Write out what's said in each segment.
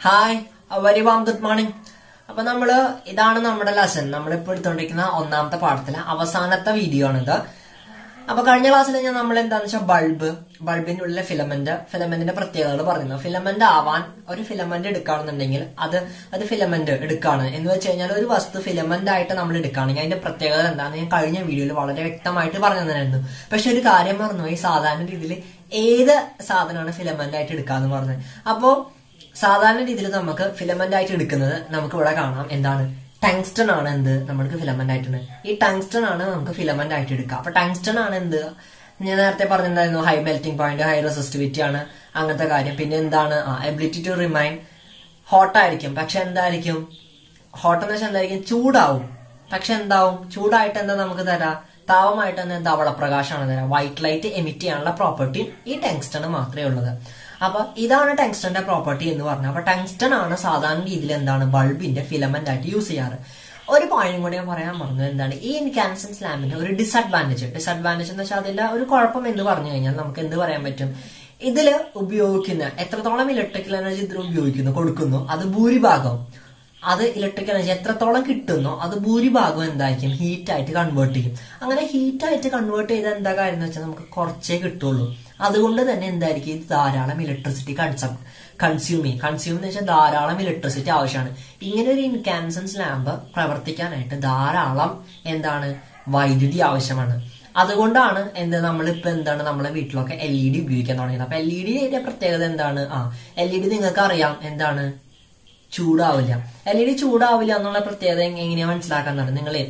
hi very warm good morning അപ്പൊ നമ്മള് ഇതാണ് നമ്മുടെ ലെസൺ നമ്മളിപ്പോ എടുത്തോണ്ടിരിക്കുന്ന ഒന്നാമത്തെ പാഠത്തിലെ അവസാനത്തെ വീഡിയോ ആണിത് അപ്പൊ കഴിഞ്ഞ ക്ലാസ്സിൽ ഞാൻ നമ്മൾ എന്താന്ന് വെച്ചാൽ ബൾബ് ബൾബിന്റെ ഉള്ളിലെ ഫിലമെന്റ് ഫിലമെന്റിന്റെ പ്രത്യേകതകൾ പറഞ്ഞു ഫിലമെന്റ് ആവാൻ ഒരു ഫിലമെന്റ് എടുക്കുകയാണെന്നുണ്ടെങ്കിൽ അത് അത് ഫിലമെന്റ് എടുക്കുകയാണ് എന്ന് വെച്ച് കഴിഞ്ഞാൽ ഒരു വസ്തു ഫിലമെന്റ് ആയിട്ട് നമ്മൾ എടുക്കുകയാണെങ്കിൽ അതിന്റെ പ്രത്യേകത എന്താണെന്ന് ഞാൻ കഴിഞ്ഞ വീഡിയോയിൽ വളരെ വ്യക്തമായിട്ട് പറഞ്ഞു തന്നിരുന്നു പക്ഷെ ഒരു കാര്യം മറന്നുപോയി സാധാരണ രീതിയിൽ ഏത് സാധനമാണ് ഫിലമെന്റ് ആയിട്ട് എടുക്കാന്ന് പറഞ്ഞത് അപ്പോ സാധാരണ രീതിയിൽ നമുക്ക് ഫിലമെന്റ് ആയിട്ട് എടുക്കുന്നത് നമുക്ക് ഇവിടെ കാണാം എന്താണ് ടങ്സ്റ്റൺ ആണ് എന്ത് നമുക്ക് ഫിലമെന്റ് ആയിട്ടുണ്ട് ഈ ടങ്സ്റ്റൺ ആണ് നമുക്ക് ഫിലമെന്റ് ആയിട്ട് എടുക്കുക അപ്പൊ ടങ്സ്റ്റൺ ആണ് എന്ത് ഞാൻ നേരത്തെ പറഞ്ഞിട്ടുണ്ടായിരുന്നു high melting point high resistivity ആണ് അങ്ങനത്തെ കാര്യം പിന്നെ എന്താണ് എബിലിറ്റി ടു റിമൈൻ ഹോട്ട് ആയിരിക്കും പക്ഷെ എന്തായിരിക്കും ഹോട്ട് എന്ന് വെച്ചാൽ എന്തായിരിക്കും ചൂടാവും പക്ഷെ എന്താവും ചൂടായിട്ട് എന്താ നമുക്ക് തരാം താപമായിട്ട് തന്നെ എന്താ പ്രകാശമാണ് തരാം വൈറ്റ് ലൈറ്റ് എമിറ്റ് ചെയ്യാനുള്ള പ്രോപ്പർട്ടി ഈ ടെങ്സ്റ്റണ് മാത്രമേ ഉള്ളത് അപ്പൊ ഇതാണ് ടങ്സ്റ്റന്റെ പ്രോപ്പർട്ടി എന്ന് പറഞ്ഞാൽ അപ്പൊ ടങ്സ്റ്റൺ ആണ് സാധാരണ രീതിയിൽ എന്താണ് ബൾബിന്റെ ഫിലമെന്റ് ആയിട്ട് യൂസ് ചെയ്യാറ് ഒരു പോയിന്റും കൂടി ഞാൻ പറയാൻ പറഞ്ഞു എന്താണ് ഈ ഇൻകാൻസൻസ് ലാമ്പിന്റെ ഒരു ഡിസഡ്വാൻറ്റേജ് ഡിസഡ്വാൻറ്റേജ് എന്ന് വെച്ചാൽ അതിന്റെ ഒരു കുഴപ്പം എന്ന് പറഞ്ഞു കഴിഞ്ഞാൽ നമുക്ക് എന്ത് പറയാൻ പറ്റും ഇതില് ഉപയോഗിക്കുന്ന എത്രത്തോളം ഇലക്ട്രിക്കൽ എനർജി ഇതിൽ ഉപയോഗിക്കുന്നു കൊടുക്കുന്നു അത് ഭൂരിഭാഗം അത് ഇലക്ട്രിക് എനർജി എത്രത്തോളം കിട്ടുന്നോ അത് ഭൂരിഭാഗം എന്തായിരിക്കും ഹീറ്റ് ആയിട്ട് കൺവേർട്ട് ചെയ്യും അങ്ങനെ ഹീറ്റ് ആയിട്ട് കൺവേർട്ട് ചെയ്ത എന്താ കാര്യം എന്ന് വെച്ചാൽ നമുക്ക് കുറച്ചേ കിട്ടുള്ളൂ അതുകൊണ്ട് തന്നെ എന്തായിരിക്കും ഇത് ധാരാളം ഇലക്ട്രിസിറ്റി കൺസം കൺസ്യൂം ചെയ്യും കൺസ്യൂം എന്ന് വെച്ചാൽ ധാരാളം ഇലക്ട്രിസിറ്റി ആവശ്യമാണ് ഇങ്ങനെ ഒരു ഇൻകാൻസൻസ് ലാമ്പ് പ്രവർത്തിക്കാനായിട്ട് ധാരാളം എന്താണ് വൈദ്യുതി ആവശ്യമാണ് അതുകൊണ്ടാണ് എന്ത് നമ്മളിപ്പോ എന്താണ് നമ്മളെ വീട്ടിലൊക്കെ എൽ ഇ ഡി ഉപയോഗിക്കാൻ തുടങ്ങിയത് അപ്പൊ എൽ ഇ ഡിയുടെ പ്രത്യേകത എന്താണ് ആ എൽ ഇ ഡി നിങ്ങൾക്ക് അറിയാം എന്താണ് ചൂടാവില്ല എൽ ഇ ഡി ചൂടാവില്ല എന്നുള്ള പ്രത്യേകത എങ്ങനെയാ മനസ്സിലാക്കാൻ നിങ്ങളെ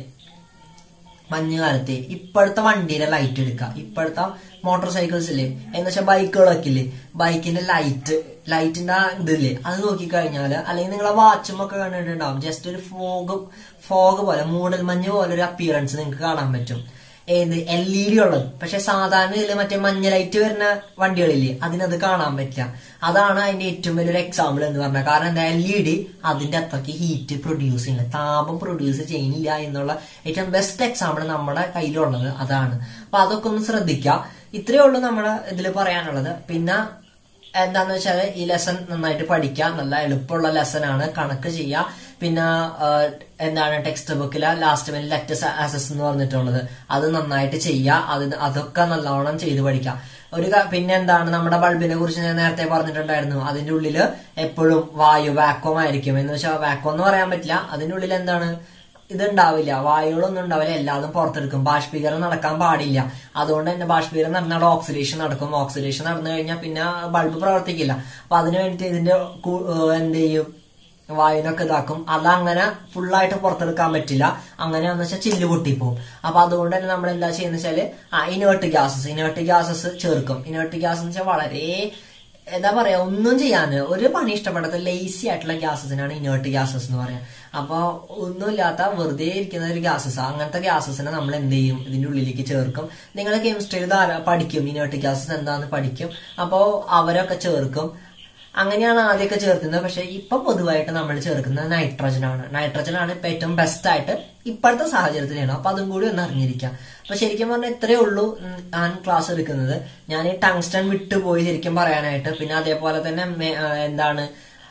മഞ്ഞുകാലത്ത് ഇപ്പോഴത്തെ വണ്ടിയുടെ ലൈറ്റ് എടുക്കുക ഇപ്പോഴത്തെ മോട്ടോർ സൈക്കിൾസ് ഇല്ലേ എന്ന് വെച്ചാൽ ബൈക്കുകളൊക്കെ ഇല്ലേ ബൈക്കിന്റെ ലൈറ്റ് ലൈറ്റിന്റെ ഇതില്ലേ അത് നോക്കിക്കഴിഞ്ഞാല് അല്ലെങ്കിൽ നിങ്ങളെ വാച്ചും ഒക്കെ കണ്ടിട്ടുണ്ടാവും ജസ്റ്റ് ഒരു ഫോഗ് ഫോഗ് പോലെ മൂടൽ മഞ്ഞ് പോലെ ഒരു അപ്പിയറൻസ് നിങ്ങൾക്ക് കാണാൻ പറ്റും ഏത് എൽ ഇ ഡി ഉള്ളത് പക്ഷെ സാധാരണ ഇതിൽ മറ്റേ മഞ്ഞ ലൈറ്റ് വരുന്ന വണ്ടികളില്ലേ അതിനത് കാണാൻ പറ്റില്ല അതാണ് അതിന്റെ ഏറ്റവും വലിയൊരു എക്സാമ്പിൾ എന്ന് പറഞ്ഞാൽ കാരണം എന്താ എൽ ഇ ഡി അതിന്റെ അത്രയ്ക്ക് ഹീറ്റ് പ്രൊഡ്യൂസ് ചെയ്യുന്നില്ല താപം പ്രൊഡ്യൂസ് ചെയ്യുന്നില്ല എന്നുള്ള ഏറ്റവും ബെസ്റ്റ് എക്സാമ്പിൾ നമ്മുടെ കയ്യിലുള്ളത് അതാണ് അപ്പൊ അതൊക്കെ ഒന്ന് ശ്രദ്ധിക്കുക ഇത്രയേ ഉള്ളൂ നമ്മുടെ ഇതിൽ പറയാനുള്ളത് പിന്നെ എന്താന്ന് വെച്ചാൽ ഈ ലെസൺ നന്നായിട്ട് പഠിക്കുക നല്ല എളുപ്പമുള്ള ലെസൺ ആണ് കണക്ക് ചെയ്യുക പിന്നെ എന്താണ് ടെക്സ്റ്റ് ബുക്കിലെ ലാസ്റ്റ് മിനിറ്റ് ലെറ്റസ് ആസസ് എന്ന് പറഞ്ഞിട്ടുള്ളത് അത് നന്നായിട്ട് ചെയ്യുക അത് അതൊക്കെ നല്ലോണം ചെയ്ത് പഠിക്കുക ഒരു പിന്നെ എന്താണ് നമ്മുടെ ബൾബിനെ കുറിച്ച് ഞാൻ നേരത്തെ പറഞ്ഞിട്ടുണ്ടായിരുന്നു അതിന്റെ ഉള്ളില് എപ്പോഴും വായു വാക്വം ആയിരിക്കും എന്ന് വെച്ചാൽ വാക്വം എന്ന് പറയാൻ പറ്റില്ല അതിന്റെ ഉള്ളിൽ എന്താണ് ഇതുണ്ടാവില്ല വായുകളൊന്നും ഉണ്ടാവില്ല എല്ലാതും പുറത്തെടുക്കും ബാഷ്പീകരണം നടക്കാൻ പാടില്ല അതുകൊണ്ട് തന്നെ ബാഷ്പീകരണം നടന്നാൽ ഓക്സിഡേഷൻ നടക്കും ഓക്സിഡേഷൻ നടന്നു കഴിഞ്ഞാൽ പിന്നെ ബൾബ് പ്രവർത്തിക്കില്ല അപ്പൊ അതിനു വേണ്ടിയിട്ട് ഇതിന്റെ എന്ത് ചെയ്യും വായുവിനൊക്കെ ഇതാക്കും അതങ്ങനെ ഫുള്ളായിട്ട് പുറത്തെടുക്കാൻ പറ്റില്ല അങ്ങനെയാന്ന് വെച്ചാൽ ചില്ല് പൊട്ടിപ്പോവും അപ്പൊ അതുകൊണ്ട് തന്നെ നമ്മൾ എന്താ ചെയ്യുന്ന വെച്ചാല് ആ ഇനേർട്ട് ഗ്യാസസ് ഇനേർട്ട് ഗ്യാസസ് ചേർക്കും ഇനേർട്ട് ഗ്യാസ് എന്ന് വെച്ചാൽ വളരെ എന്താ പറയാ ഒന്നും ചെയ്യാന് ഒരു പണി ഇഷ്ടപ്പെടാത്ത ലേസി ആയിട്ടുള്ള ഗ്യാസസിനാണ് ഇനേർട്ട് ഗ്യാസസ് എന്ന് പറയാം അപ്പൊ ഒന്നുമില്ലാത്ത വെറുതെ ഇരിക്കുന്ന ഒരു ഗ്യാസസ് അങ്ങനത്തെ ഗ്യാസസിനെ നമ്മൾ എന്ത് ചെയ്യും ഇതിന്റെ ഉള്ളിലേക്ക് ചേർക്കും നിങ്ങൾ കെമിസ്ട്രിയിൽ പഠിക്കും ഇനേർട്ട് ഗ്യാസസ് എന്താന്ന് പഠിക്കും അപ്പോ അവരൊക്കെ ചേർക്കും അങ്ങനെയാണ് ആദ്യമൊക്കെ ചേർക്കുന്നത് പക്ഷെ ഇപ്പൊ പൊതുവായിട്ട് നമ്മൾ ചേർക്കുന്നത് നൈട്രജൻ ആണ് നൈട്രജൻ ആണ് ഇപ്പൊ ഏറ്റവും ബെസ്റ്റ് ആയിട്ട് ഇപ്പോഴത്തെ സാഹചര്യത്തിലാണ് അപ്പൊ അതും കൂടി ഒന്ന് അറിഞ്ഞിരിക്കാം അപ്പൊ ശരിക്കും പറഞ്ഞാൽ ഇത്രയേ ഉള്ളൂ ഞാൻ ക്ലാസ് എടുക്കുന്നത് ഞാൻ ഈ ടങ്സ്റ്റൺ വിട്ടുപോയി ശരിക്കും പറയാനായിട്ട് പിന്നെ അതേപോലെ തന്നെ എന്താണ്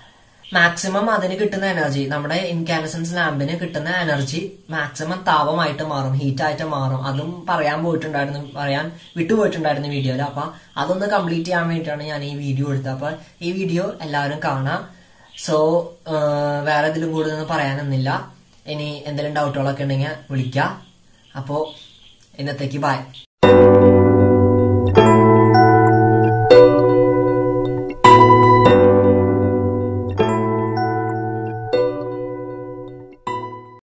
മാക്സിമം അതിന് കിട്ടുന്ന എനർജി നമ്മുടെ ഇൻകാനസൻസ് ലാമ്പിന് കിട്ടുന്ന എനർജി മാക്സിമം താപമായിട്ട് മാറും ഹീറ്റ് ആയിട്ട് മാറും അതും പറയാൻ പോയിട്ടുണ്ടായിരുന്നു പറയാൻ വിട്ടുപോയിട്ടുണ്ടായിരുന്നു വീഡിയോയിൽ അപ്പൊ അതൊന്ന് കംപ്ലീറ്റ് ചെയ്യാൻ വേണ്ടിയിട്ടാണ് ഞാൻ ഈ വീഡിയോ എടുത്തത് അപ്പൊ ഈ വീഡിയോ എല്ലാവരും കാണാം സോ വേറെ ഇതിലും കൂടുതലൊന്നും പറയാനൊന്നുമില്ല ഇനി എന്തെങ്കിലും ഡൗട്ടുകളൊക്കെ ഉണ്ടെങ്കിൽ വിളിക്കുക അപ്പോ ഇന്നത്തേക്ക് ബായ്